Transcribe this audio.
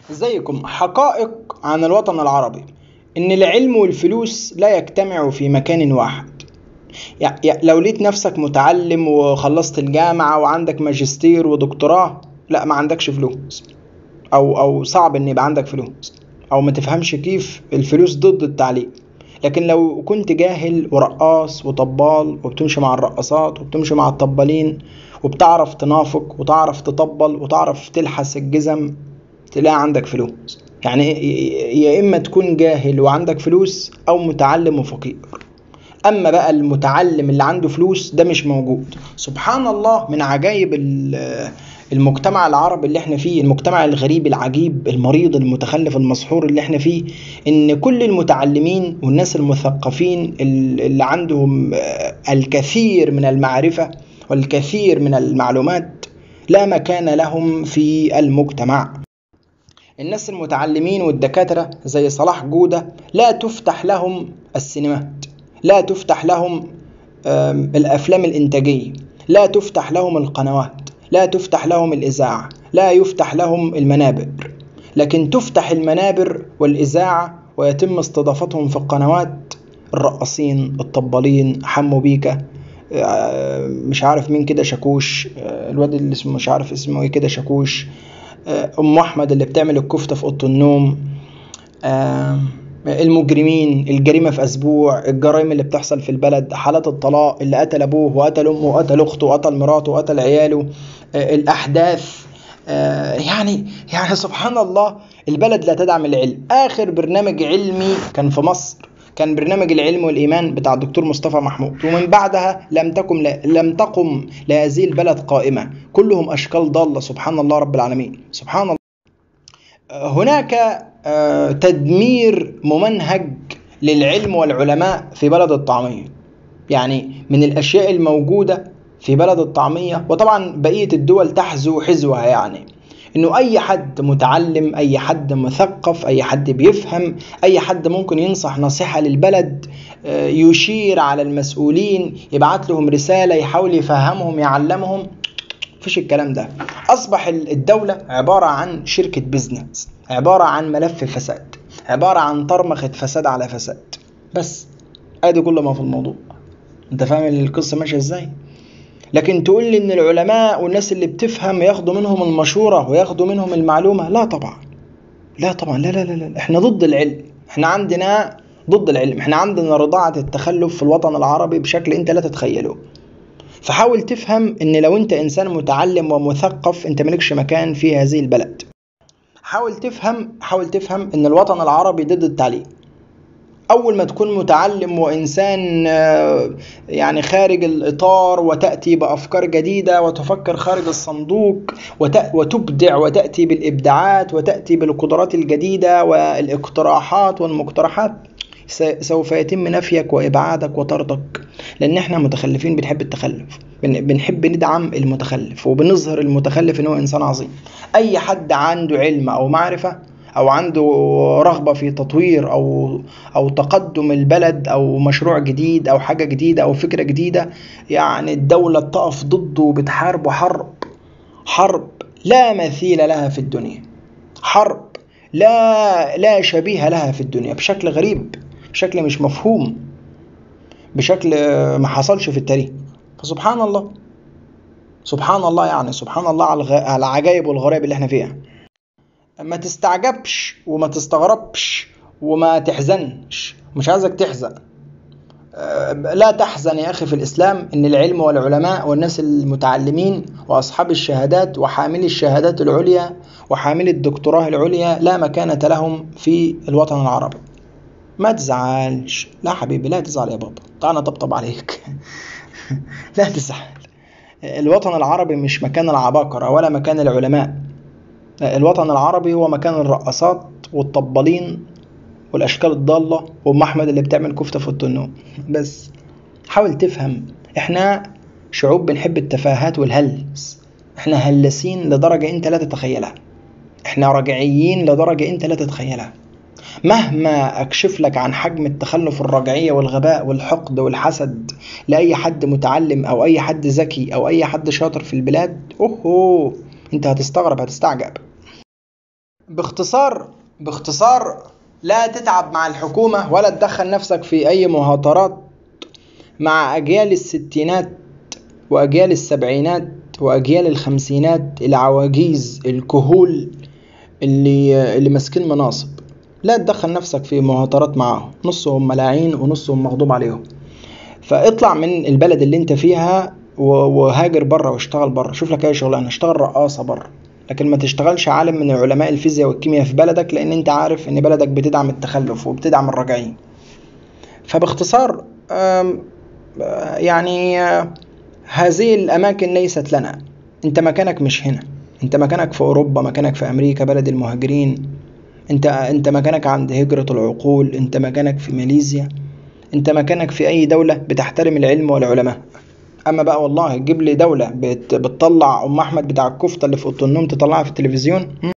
ازيكم حقائق عن الوطن العربي ان العلم والفلوس لا يجتمعوا في مكان واحد يع- يع- لو لقيت نفسك متعلم وخلصت الجامعة وعندك ماجستير ودكتوراه لا ما عندكش فلوس او او صعب ان يبقى عندك فلوس او ما تفهمش كيف الفلوس ضد التعليم لكن لو كنت جاهل ورقاص وطبال وبتمشي مع الرقاصات وبتمشي مع الطبالين وبتعرف تنافق وتعرف تطبل وتعرف تلحس الجزم تلاقي عندك فلوس يعني يا اما تكون جاهل وعندك فلوس او متعلم وفقير اما بقى المتعلم اللي عنده فلوس ده مش موجود سبحان الله من عجائب ال- المجتمع العربي اللي احنا فيه المجتمع الغريب العجيب المريض المتخلف المسحور اللي احنا فيه ان كل المتعلمين والناس المثقفين اللي عندهم آه، الكثير من المعرفة والكثير من المعلومات لا مكان لهم في المجتمع الناس المتعلمين والدكاترة زي صلاح جودة لا تفتح لهم السينمات لا تفتح لهم آم، الأفلام الإنتاجية لا تفتح لهم القنوات لا تفتح لهم الإذاعة لا يفتح لهم المنابر لكن تفتح المنابر والإذاعة ويتم استضافتهم في القنوات الرقاصين الطبالين حمو بيكا آه، مش عارف مين كده شاكوش آه، الواد اللي اسمه مش عارف اسمه ايه كده شاكوش آه، ام احمد اللي بتعمل الكفته في اوضه النوم آه، المجرمين الجريمه في اسبوع الجرائم اللي بتحصل في البلد حالات الطلاق اللي قتل ابوه وقتل امه وقتل اخته وقتل مراته وقتل عياله آه، الاحداث آه، يعني يعني سبحان الله البلد لا تدعم العلم اخر برنامج علمي كان في مصر كان برنامج العلم والايمان بتاع الدكتور مصطفى محمود ومن بعدها لم تقم لم تقم لهذه البلد قائمه كلهم اشكال ضاله سبحان الله رب العالمين سبحان الله هناك آه، تدمير ممنهج للعلم والعلماء في بلد الطعمية يعني من الأشياء الموجودة في بلد الطعمية وطبعا بقية الدول تحذو حذوها يعني انه اي حد متعلم اي حد مثقف اي حد بيفهم اي حد ممكن ينصح نصيحة للبلد آه، يشير على المسؤولين يبعت لهم رسالة يحاول يفهمهم يعلمهم مفيش الكلام ده اصبح الدولة عبارة عن شركة بيزنس عبارة عن ملف فساد عبارة عن طرمخة فساد على فساد بس ادي كل ما في الموضوع انت فاهم القصة ماشية ازاي لكن تقول لي ان العلماء والناس اللي بتفهم ياخدوا منهم المشورة وياخدوا منهم المعلومة لا طبعا لا طبعا لا لا لا, لا. احنا ضد العلم احنا عندنا ضد العلم احنا عندنا رضاعة التخلف في الوطن العربي بشكل انت لا تتخيله فحاول تفهم ان لو انت انسان متعلم ومثقف انت مالكش مكان في هذه البلد حاول تفهم حاول تفهم ان الوطن العربي ضد التعليم اول ما تكون متعلم وانسان آه، يعني خارج الاطار وتاتي بافكار جديده وتفكر خارج الصندوق وت- وتبدع وتاتي بالابداعات وتاتي بالقدرات الجديده والاقتراحات والمقترحات س- سوف يتم نفيك وابعادك وطردك لان احنا متخلفين بنحب التخلف بن- بنحب ندعم المتخلف وبنظهر المتخلف ان هو انسان عظيم اي حد عنده علم او معرفه او عنده رغبه في تطوير او او تقدم البلد او مشروع جديد او حاجه جديده او فكره جديده يعني الدوله تقف ضده وبتحاربه حرب حرب لا مثيل لها في الدنيا حرب لا لا شبيه لها في الدنيا بشكل غريب بشكل مش مفهوم بشكل ما حصلش في التاريخ فسبحان الله سبحان الله يعني سبحان الله على الغ- على العجائب والغرائب اللي احنا فيها ما تستعجبش وما تستغربش وما تحزنش مش عايزك تحزن أه، لا تحزن يا أخي في الإسلام إن العلم والعلماء والناس المتعلمين وأصحاب الشهادات وحاملي الشهادات العليا وحاملي الدكتوراه العليا لا مكانة لهم في الوطن العربي ما تزعلش لا حبيبي لا تزعل يا بابا تعال طبطب عليك لا تزعل الوطن العربي مش مكان العباقرة ولا مكان العلماء الوطن العربي هو مكان الرقصات والطبالين والاشكال الضاله وام احمد اللي بتعمل كفته في اوضه النوم بس حاول تفهم احنا شعوب بنحب التفاهات والهلس احنا هلسين لدرجه انت لا تتخيلها احنا رجعيين لدرجه انت لا تتخيلها مهما اكشف لك عن حجم التخلف الرجعيه والغباء والحقد والحسد لاي حد متعلم او اي حد ذكي او اي حد شاطر في البلاد اوهو انت هتستغرب هتستعجب باختصار باختصار لا تتعب مع الحكومة ولا تدخل نفسك في أي مهاترات مع أجيال الستينات وأجيال السبعينات وأجيال الخمسينات العواجيز الكهول اللي اللي ماسكين مناصب لا تدخل نفسك في مهاترات معاهم نصهم ملاعين ونصهم مغضوب عليهم فاطلع من البلد اللي انت فيها وهاجر بره واشتغل بره شوف لك اي شغلانه اشتغل رقاصه بره لكن ما تشتغلش عالم من علماء الفيزياء والكيمياء في بلدك لان انت عارف ان بلدك بتدعم التخلف وبتدعم الراجعين فباختصار يعني هذه الاماكن ليست لنا انت مكانك مش هنا انت مكانك في اوروبا مكانك في امريكا بلد المهاجرين انت انت مكانك عند هجرة العقول انت مكانك في ماليزيا انت مكانك في اي دولة بتحترم العلم والعلماء اما بقى والله تجيب لي دولة بت... بتطلع ام احمد بتاع الكفتة اللي في اوضه النوم تطلعها في التلفزيون